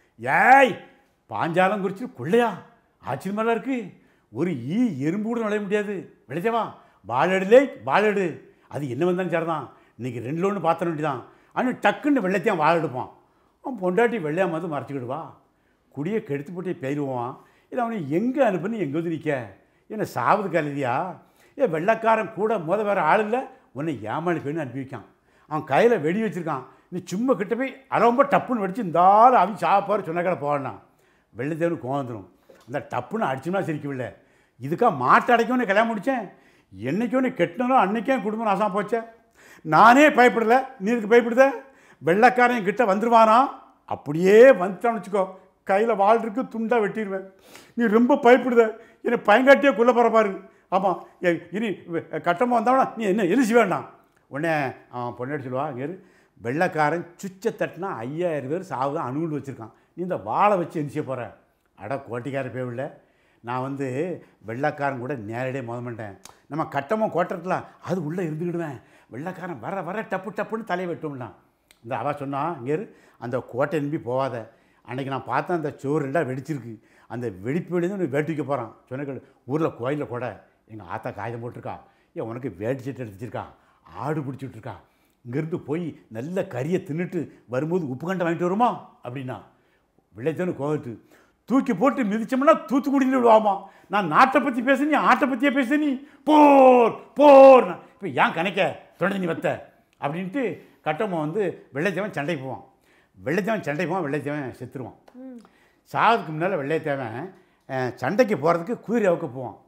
ஏய் பாஞ்சாலம் குறித்து கொள்ளையா ஆச்சரியமெல்லாம் இருக்கு ஒரு ஈ எறும்பு கூட நுழைய முடியாது விளைச்சவா வாழடுலே வாழடு அது என்ன வந்தாலும் சரிதான் இன்னைக்கு ரெண்டு ஒன்று பார்த்த வேண்டியதான் ஆனால் டக்குன்னு வெள்ளத்தையும் வாழ எடுப்பான் அவன் பொண்டாட்டி வெள்ளையா வந்து மறைச்சிக்கிடுவா குடியை கெடுத்து போட்டு பெயருவான் இல்லை அவனை எங்கே அனுப்புன்னு எங்கே வந்து நிற்க என்ன சாவது கழுதியா ஏ வெள்ளைக்காரன் கூட முத வேறு ஆள் இல்லை உன்னை ஏமாளி போயின்னு அனுப்பி வைக்கான் அவன் கையில் வெடி வச்சிருக்கான் நீ சும்மா கிட்ட போய் ரொம்ப டப்புன்னு வெடிச்சு இந்த ஆள் அவன் சாப்பாரு சொன்ன கடை போடணும் வெள்ளத்தேவனு கோந்துடும் அந்த டப்புன்னு அடிச்சுனா சிரிக்கவில்லை இதுக்கா மாட்டை அடைக்கணும் கல்யாணம் முடித்தேன் என்னைக்கு ஒன்று கெட்டினோ அன்னைக்கே என் குடும்பம் நாசமாக போச்சே நானே பயப்படலை நீ இதுக்கு பயப்படுத வெள்ளைக்காரன் கிட்ட வந்துருவானா அப்படியே வந்துட்டான்னு வச்சுக்கோ கையில் வாள் இருக்கு துண்டா வெட்டிடுவேன் நீ ரொம்ப பயப்படுத என்னை பயங்காட்டியே குள்ள போகிற பாரு ஆமாம் இனி கட்டமாக வந்தாவனா நீ என்ன எழுச்சி வேண்டாம் உடனே அவன் பொண்ணு சொல்லுவா இங்கே இரு. வெள்ளைக்காரன் சுச்சை தட்டினா ஐயாயிரம் பேர் சாவு அணுகுண்டு வச்சுருக்கான் நீ இந்த வாழை வச்சு எந்திரிச்ச போகிற அட கோட்டிக்கார பேவில்ல நான் வந்து வெள்ளைக்காரன் கூட நேரடியாக மோத மாட்டேன் நம்ம கட்டமாக கோட்டத்தில் அது உள்ளே இருந்துக்கிடுவேன் வெள்ளைக்காரன் வர வர டப்பு டப்புன்னு தலையை வெட்டும்லாம் இந்த அவ சொன்னா இங்கே இரு, அந்த கோட்டை நம்பி போகாத அன்னைக்கு நான் பார்த்தேன் அந்த சோறு ரெண்டாக வெடிச்சிருக்கு அந்த வெடிப்பு வெளிந்து வேட்டிக்க போகிறான் சொன்ன ஊரில் கோயிலில் கூட எங்கள் ஆத்தா காகிதம் போட்டிருக்கா ஏன் உனக்கு வேட்டி சட்டை எடுத்து வச்சிருக்கா ஆடு பிடிச்சிட்டு இருக்கா இங்கேருந்து போய் நல்ல கறியை தின்னுட்டு வரும்போது உப்பு கண்டை வாங்கிட்டு வருமா அப்படின்னா விளைச்சனு கோவத்து தூக்கி போட்டு மிதிச்சோம்னா தூத்துக்குடியில் விடுவாமா நான் நாட்டை பற்றி பேச நீ ஆட்டை பற்றியே பேச நீ போர் போர் இப்போ ஏன் கணக்க தொடர்ந்து நீ வத்த அப்படின்ட்டு கட்டம்மா வந்து வெள்ளைத்தேவன் சண்டைக்கு போவான் வெள்ளைத்தேவன் சண்டைக்கு போவான் வெள்ளைத்தேவன் செத்துருவான் சாவதுக்கு முன்னால் வெள்ளைத்தேவன் அஹ், சண்டைக்கு போகிறதுக்கு குதிரை அவுக்க போவான்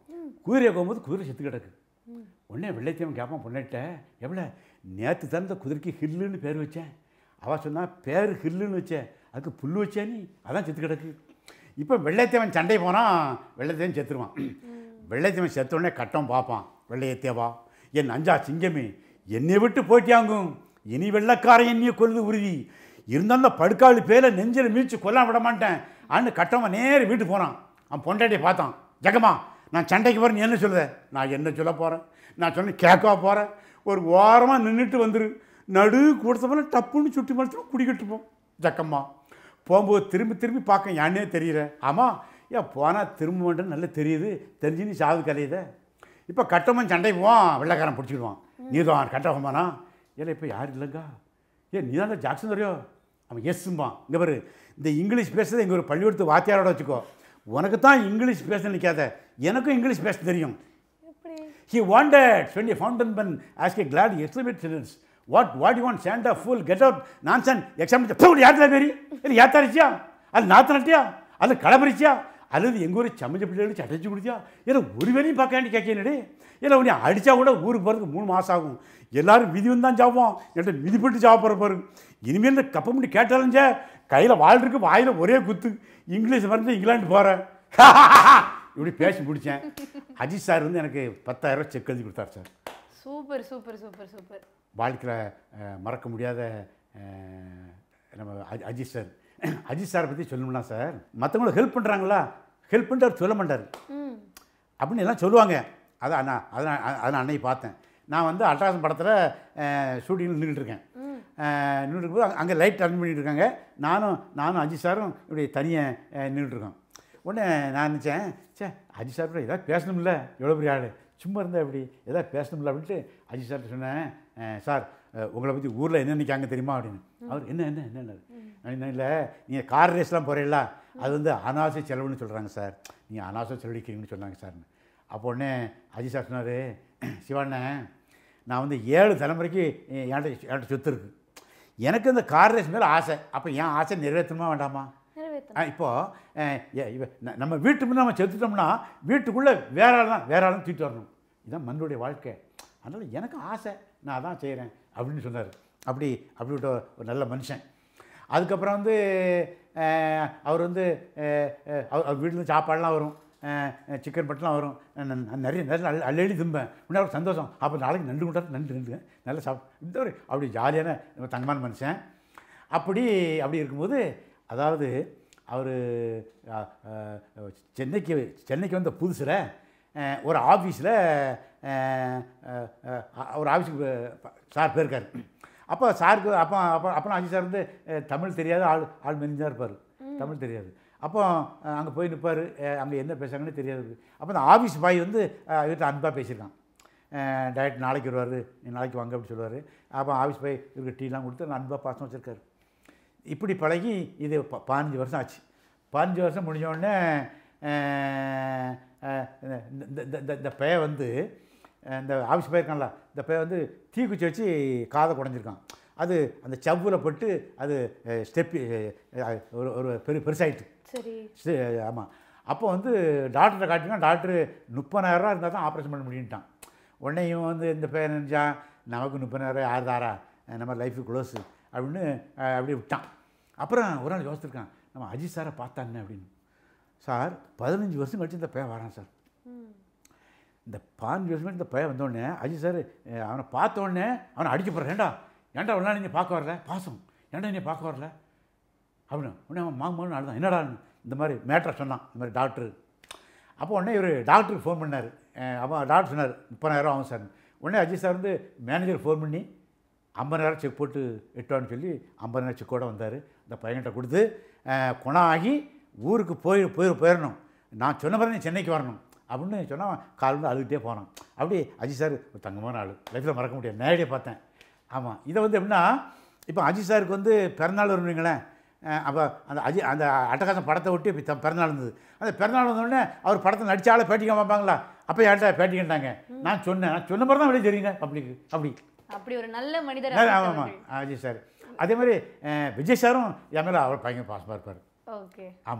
குதிரையை போகும்போது குதிரை செத்து கிடக்கு உடனே வெள்ளைத்தேவன் கேட்பான் பொண்ணிட்ட எவ்வளோ நேற்று தான் இந்த குதிரைக்கு ஹில்லுன்னு பேர் வச்சேன் அவள் சொன்னா பேர் ஹில்லுன்னு வச்சேன் அதுக்கு புல் வச்சே நீ அதான் செத்து கிடக்கு இப்போ வெள்ளைத்தேவன் சண்டை போனால் வெள்ளைத்தேவன் செத்துருவான் வெள்ளைத்தேவன் செத்த உடனே கட்டம் பார்ப்பான் வெள்ளையத்தேவா என் அஞ்சா சிங்கமே என்னை விட்டு போட்டியாங்கும் இனி வெள்ளக்காரன் என்னைய கொல்லுது உறுதி இருந்தாலும் அந்த படுக்காளி பேரை நெஞ்சில் மீச்சு கொல்லாம விட மாட்டேன் ஆன்னு கட்டவன் நேர வீட்டுக்கு போனான் அவன் பொண்டாட்டியை பார்த்தான் ஜெகமா நான் சண்டைக்கு போகிறேன் நீ என்ன சொல்லுத நான் என்ன சொல்ல போகிறேன் நான் சொன்னேன் கேட்கவா போகிறேன் ஒரு ஓரமாக நின்றுட்டு வந்துரு நடு கொடுத்த போல டப்புன்னு சுட்டி மறுத்து குடிக்கிட்டு போ ஜக்கம்மா போகும்போது திரும்பி திரும்பி பார்க்க ஏன்னே தெரியல ஆமாம் ஏன் போனால் திரும்ப மாட்டேன்னு நல்லா தெரியுது தெரிஞ்சு நீ சாவு கலையுத இப்போ கட்டவன் சண்டை போவான் வெள்ளைக்காரன் பிடிச்சிடுவான் நீதான் கட்டவமானா ஏன்னா இப்போ யார் இல்லைங்கா ஏன் நீ தான் ஜாக்சன் தெரிയോ அவன் எஸ்ஸும்பான் இங்கே பாரு இந்த இங்கிலீஷ் பேசுறது இங்கே ஒரு பள்ளிக்கூடத்து வாத்தியாரோட வச்சுக்கோ உனக்கு தான் இங்கிலீஷ் பேச நிற்காத எனக்கும் இங்கிலீஷ் பேச தெரியும் எப்படி He wondered when a fountain pen asked a glad exclaimed students, What, what do you want, Santa, fool, get out, nonsense, exam, போல் யாத்திரா பேரி இல்லை யாத்தாரிச்சியா அது நாத்தனட்டியா அது களபரிச்சியா அல்லது எங்கள் ஊர் சமைச்ச பிள்ளைகளுக்கு சட்டைச்சு குடிச்சியா இல்லை ஒரு வேலையும் பார்க்க வேண்டி கேட்கனடே இல்லை உன்னை அடித்தா கூட ஊருக்கு போகிறதுக்கு மூணு மாதம் ஆகும் எல்லாரும் விதி வந்து தான் சாப்பிடுவோம் என்கிட்ட மிதிப்பட்டு சாப்பிட்ற பாரு இனிமேல் இந்த கப்ப முடி கேட்டாலும் கையில் வாழ் இருக்கு வாயில் ஒரே குத்து இங்கிலீஷ் மருந்து இங்கிலாந்து போகிறேன் இப்படி பேசி முடித்தேன் அஜித் சார் வந்து எனக்கு பத்தாயிரம் செக் எழுதி கொடுத்தார் sir super super super super வாழ்க்கையில் மறக்க முடியாத அஹ், நம்ம அஜி- அஜித் சார் அஜித் சாரை பற்றி சொல்லணும்னா சார் மற்றவங்களுக்கு ஹெல்ப் பண்ணுறாங்களா ஹெல்ப் பண்ணிட்டு அவர் சொல்ல மாட்டார் ம் அப்படின்னு எல்லாம் சொல்லுவாங்க அதான் அண்ணா அதான் அதை நான் அன்னைக்கு பார்த்தேன் நான் வந்து அல்ட்ராசன் படத்தில் ஷூட்டிங்கில் நின்றுட்டு இருக்கேன் நின்றுட்டு இருக்கும்போது அங்கே லைட் ரன் பண்ணிட்டு இருக்காங்க நானும் நானும் அஜித் சாரும் இப்படி தனியாக நின்றுட்டு இருக்கோம் உடனே நான் நினச்சேன் சே அஜித் சார் கூட ஏதாவது பேசணும்ல எவ்வளோ பெரிய ஆள் சும்மா இருந்தால் எப்படி ஏதாவது பேசணும்ல அப்படின்ட்டு அஜித் சார்கிட்ட சொன்னேன் "அஹ், சார் அஹ், உங்களை பற்றி ஊரில் என்ன நினைக்காங்க தெரியுமா அப்படின்னு அவர் என்ன என்ன என்ன என்ன இல்லை நீங்கள் கார் ரேஸ்லாம் போகிறீங்களா அது வந்து அனாவசிய செலவுன்னு சொல்கிறாங்க சார் நீங்கள் அனாவசிய செலவழிக்கிறீங்கன்னு சொன்னாங்க சார்னு அப்போ உடனே அஜித் சார் சொன்னார் சிவாண்ணே நான் வந்து ஏழு தலைமுறைக்கு எ- என்கிட்ட என்கிட்ட சொத்து இருக்கு எனக்கு இந்த கார் ரேஸ் மேலே ஆசை அப்போ என் ஆசை நிறைவேற்றணுமா வேண்டாமா நிறைவேற்றணும் ஆ, இப்போ அஹ், ஏ- இவ- ந- நம்ம வீட்டு முன்ன நம்ம செத்துட்டோம்னா வீட்டுக்குள்ளே வேற ஆள் தான் வேற ஆளும் தூக்கிட்டு வரணும் இதுதான் மனுடைய வாழ்க்கை அதனால் எனக்கு ஆசை நான் அதான் செய்கிறேன் அப்படின்னு சொன்னார் அப்படி அப்படிப்பட்ட ஒரு நல்ல மனுஷன் அதுக்கப்புறம் வந்து அஹ், அவர் வந்து அஹ், அஹ், அவர் அவர் வீட்டில் சாப்பாடுலாம் வரும் சிக்கன் பட்டெலாம் வரும் நான் நான் நிறைய நிறைய அள்ளி அள்ளி அள்ளி திம்பேன் உடனே ஒரு சந்தோஷம் அப்போ நாளைக்கு நண்டு கொண்டாரு நண்டு நண்டு நல்லா சாப் இந்த ஒரு அப்படி ஜாலியான நம்ம தங்கமான மனுஷன் அப்படி அப்படி இருக்கும்போது அதாவது அவர் சென்னைக்கு சென்னைக்கு வந்த புதுசில் ஒரு ஆஃபீஸில் ஒரு ஆஃபீஸுக்கு சார் போயிருக்காரு அப்போ சாருக்கு அப்போ அப்போ அப்போ அஜித் சார் வந்து அஹ், தமிழ் தெரியாத ஆள் ஆள் மெலிஞ்சா இருப்பார் தமிழ் தெரியாது அப்போ அங்கே போய் நிற்பார் அங்கே என்ன பேசுகிறாங்கன்னு தெரியாது அப்போ அந்த ஆஃபீஸ் பாய் வந்து இவர்கிட்ட அன்பாக பேசியிருக்கான் டேரக்ட் நாளைக்கு வருவார் நீ நாளைக்கு வாங்க அப்படின்னு சொல்லுவார் அப்போ ஆஃபீஸ் போய் இவருக்கு டீலாம் கொடுத்து நான் அன்பாக பாசம் வச்சுருக்காரு இப்படி பழகி இது ப- பதினஞ்சு வருஷம் ஆச்சு பதினஞ்சு வருஷம் முடிஞ்ச உடனே அஹ், அஹ், இந்த இந்த- இந்த இந்த பையன் வந்து அஹ், இந்த ஆஃபீஸ் போயிருக்கான்ல இந்த பையன் வந்து தீக்குச்சி வச்சு காதை குடஞ்சிருக்கான் அது அந்த சவ்வில் பட்டு அது ஸ்டெப்பு ஒரு ஒரு பெரு பெருசாயிட்டு சரி ஆமாம் அப்போ வந்து டாக்டரை காட்டினா டாக்டரு முப்பதாயிரரூவா இருந்தால் தான் ஆப்ரேஷன் பண்ண முடியுன்ட்டான் உடனே இவன் வந்து இந்த பையன் நினச்சான் நமக்கு முப்பதாயிரம் யார் தாரா நம்ம லைஃபு க்ளோஸு அப்படின்னு அஹ், அப்படியே விட்டான் அப்புறம் ஒரு நாள் யோசிச்சிருக்கான் நம்ம அஜித் சாரை பார்த்தானே அப்படின்னு சார் பதினஞ்சு வருஷம் கழிச்சு இந்த பையன் வரான் சார் இந்த பதினஞ்சு வருஷம் கழிச்சு இந்த பையன் வந்தோடனே அஜித் சார் அஹ், அவனை பார்த்த உடனே அவனை அடிக்க போகிறேன் ஏண்டா ஏன்டா ஒரு நாள் நீங்கள் பார்க்க வரல பாசம் ஏன்டா நீ பார்க்க வரல அப்படின்னு உடனே அவன் மாங்க மாங்க அழுதான் என்னடான்னு இந்த மாதிரி மேட்ரை சொன்னான் இந்த மாதிரி டாக்டரு அப்போ உடனே இவர் டாக்டருக்கு ஃபோன் பண்ணார் அப்போ டாக்டர் சொன்னார் முப்பதாயிரம் ஆகும் சார் உடனே அஜித் சார் வந்து மேனேஜர் ஃபோன் பண்ணி ஐம்பதாயிரம் செக் போட்டு எட்டுவான்னு சொல்லி ஐம்பதாயிரம் செக்கோட வந்தார் இந்த பையன்கிட்ட கொடுத்து அஹ், குணம் ஆகி ஊருக்கு போய் போய் போயிடணும் நான் சொன்ன மாதிரி நீ சென்னைக்கு வரணும் அப்படின்னு சொன்னால் கால் வந்து அழுதுகிட்டே போனான் அப்படி அஜித் சார் ஒரு தங்கமான ஆள் லைஃப்பில் மறக்க முடியாது நேரடியாக பார்த்தேன் ஆமாம் இதை வந்து எப்படின்னா இப்போ அஜித் சாருக்கு வந்து பிறந்தநாள் வருவீங்களேன் அப்போ அந்த அஜி அந்த அட்டகாசம் படத்தை ஒட்டி இப்ப த- பிறந்தநாள் இருந்தது அந்த பிறந்தநாள் வந்தோடனே அவர் படத்தை நடிச்சால பேட்டிக்க பார்ப்பாங்களா அப்போ என்கிட்ட பேட்டிக்கிட்டாங்க நான் சொன்னேன் நான் சொன்ன மாதிரி தான் வெளியே தெரியுங்க அப்படி அப்படி அப்படி ஒரு நல்ல மனிதர் ஆமாம் ஆமாம் அஜித் சார் அதே மாதிரி அஹ், விஜய் சாரும் என் மேலே அவர் பையன் பாசமாக இருப்பார் ஓகே ஆமாம்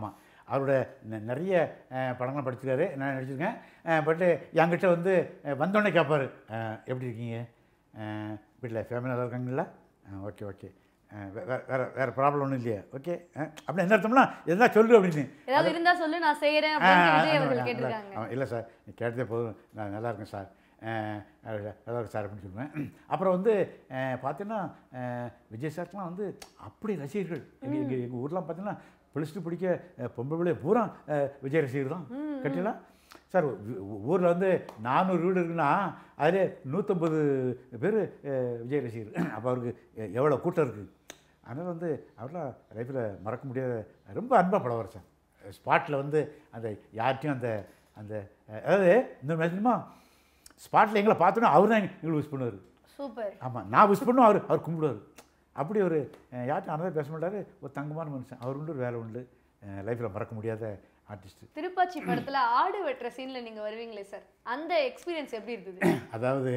அவரோட நெ- நிறைய அஹ், படங்கள் படிச்சிருக்காரு நான் நடிச்சிருக்கேன் பட்டு என்கிட்ட வந்து அஹ், வந்தோடனே கேட்பாரு அஹ், எப்படி இருக்கீங்க வீட்டில் ஃபேமிலி நல்லா இருக்காங்களா ஓகே ஓகே வேறு வேறு வேறு ப்ராப்ளம் ஒன்றும் இல்லையா ஓகே அப்படி என்ன அர்த்தம்னா எதனா சொல்லு அப்படின்னு ஏதாவது இருந்தா சொல்லு நான் செய்யறேன் ஆ, அப்படின்னு ஆ, விஜய் ஆ, அவர்கள் ஆ, கேட்டிருக்காங்க ஆ, இல்லை சார் நீ கேட்டதே போதும் நான் நல்லா இருக்கேன் சார் அஹ், அஹ், நல்லா இருக்கு சார் அப்படின்னு சொல்லுவேன் அப்புறம் வந்து அஹ், பார்த்தீங்கன்னா அஹ், விஜய் சார்க்கெலாம் வந்து அப்படி ரசிகர்கள் எங்கள் எங்கள் எங்கள் ஊர்லாம் பார்த்தீங்கன்னா பிடிச்சிட்டு பிடிக்க அஹ், பொம்பளை பிள்ளைய பூரா அஹ், விஜய் ரசிகர் தான் கட்டிலாம் சார் ஊரில் வந்து நானூறு வீடு இருக்குன்னா அதில் நூற்றம்பது பேர் விஜய் ரசிகர் அப்போ அவருக்கு எ- எவ்வளோ கூட்டம் இருக்குது அதனால் வந்து அவரெல்லாம் லைஃப்பில் மறக்க முடியாத ரொம்ப அன்பாக பழவார் சார் ஸ்பாட்டில் வந்து அந்த யார்ட்டையும் அந்த அந்த அஹ், அதாவது இந்த மாதிரி ஸ்பாட்டில் எங்களை பார்த்தோன்னா அவர் தான் எங்களை விஷ் பண்ணுவார் சூப்பர் ஆமாம் நான் விஷ் பண்ணுவோம் அவர் அவர் கும்பிடுவார் அப்படி ஒரு அஹ், யார்ட்டும் அந்த பேச மாட்டார் ஒரு தங்கமான மனுஷன் அவர் உண்டு ஒரு வேலை உண்டு லைஃப்பில் மறக்க முடியாத ஆர்டிஸ்ட்டு திருப்பாச்சி படத்துல ஆடு வெட்டுற சீன்ல நீங்க வருவீங்களே சார் அந்த எக்ஸ்பீரியன்ஸ் எப்படி இருந்தது அதாவது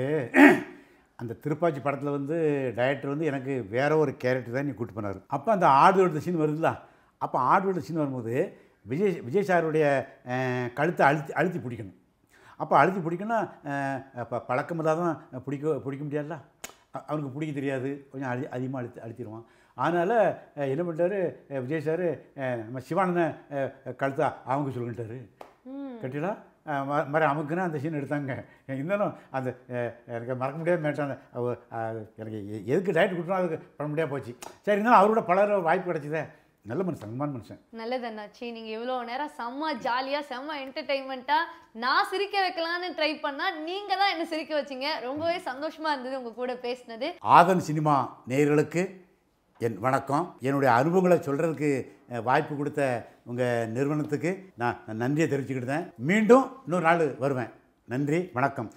அந்த திருப்பாச்சி படத்தில் வந்து டைரக்டர் வந்து எனக்கு வேற ஒரு கேரக்டர் தான் நீ கூட்டு போனார் அப்போ அந்த ஆடு எடுத்த சீன் வருதுல்ல அப்போ ஆடு எடுத்த சீன் வரும்போது விஜய் விஜய் சாருடைய அஹ், கழுத்தை அழுத்தி அழுத்தி பிடிக்கணும் அப்போ அழுத்தி பிடிக்கணும்னா இப்போ பழக்கம் இல்லாதான் பிடிக்க பிடிக்க முடியாதுல்ல அ- அவனுக்கு பிடிக்க தெரியாது கொஞ்சம் அழி அதிகமாக அழுத்தி அழுத்திடுவான் அதனால் என்ன பண்ணிட்டாரு அஹ், விஜய் சார் நம்ம சிவானந்தன் அஹ், கழுத்தை அவங்க சொல்லிட்டாரு கட்டிடா மாதிரி அமுக்குன்னு அந்த சீன் எடுத்தாங்க எனக்கு இருந்தாலும் அந்த அஹ், எனக்கு மறக்க முடியாத மேட்டான எனக்கு எ- எதுக்கு டயட் கொடுத்தோம் அதுக்கு பண்ண முடியாது போச்சு சரி இருந்தாலும் அவரோட பலர வாய்ப்பு கிடைச்சதே நல்ல மனுஷன் சங்கமான மனுஷன் நல்லது அண்ணாச்சி நீங்க இவ்வளவு நேரம் செம்ம ஜாலியா செம்ம என்டர்டைன்மெண்ட்டா நான் சிரிக்க வைக்கலாம்னு ட்ரை பண்ணா நீங்க தான் என்ன சிரிக்க வச்சீங்க ரொம்பவே சந்தோஷமா இருந்தது உங்க கூட பேசினது ஆதன் சினிமா நேயர்களுக்கு என் வணக்கம் என்னுடைய அனுபவங்களை சொல்கிறதுக்கு வாய்ப்பு கொடுத்த உங்கள் நிறுவனத்துக்கு நான் நான் நன்றியை தெரிவிச்சுக்கிட்டேன் மீண்டும் இன்னொரு நாள் வருவேன் நன்றி வணக்கம்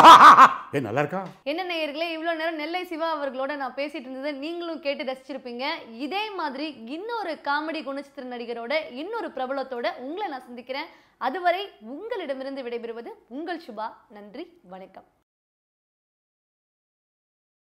ஏ நல்லா இருக்கா என்ன நேயர்களே இவ்வளோ நேரம் நெல்லை சிவா அவர்களோட நான் பேசிட்டு இருந்ததை நீங்களும் கேட்டு ரசிச்சிருப்பீங்க இதே மாதிரி இன்னொரு காமெடி குணச்சித்திர நடிகரோட இன்னொரு பிரபலத்தோட உங்களை நான் சந்திக்கிறேன் அதுவரை உங்களிடமிருந்து விடைபெறுவது உங்கள் சுபா நன்றி வணக்கம்